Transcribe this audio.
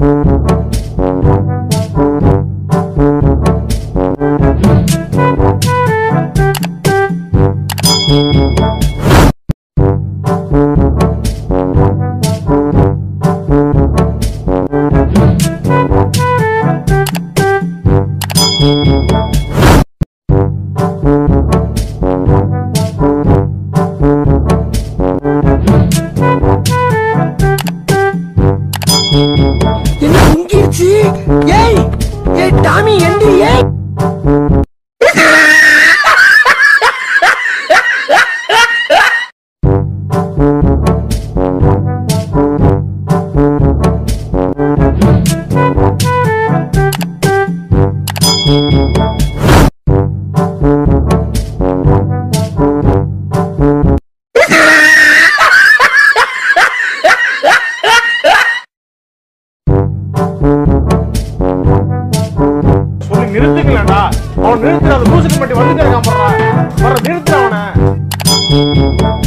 என்ன முங்கிருச்சு ஏய் ஏய் டாமி எந்திரி ஏய் சொல்லி நிறுத்துங்களேன்டா அவன் நிறுத்துற அந்த லூசுக்கு மட்டும் வந்துட்டே இருக்கான் போடுறா வர நிறுத்து அவனை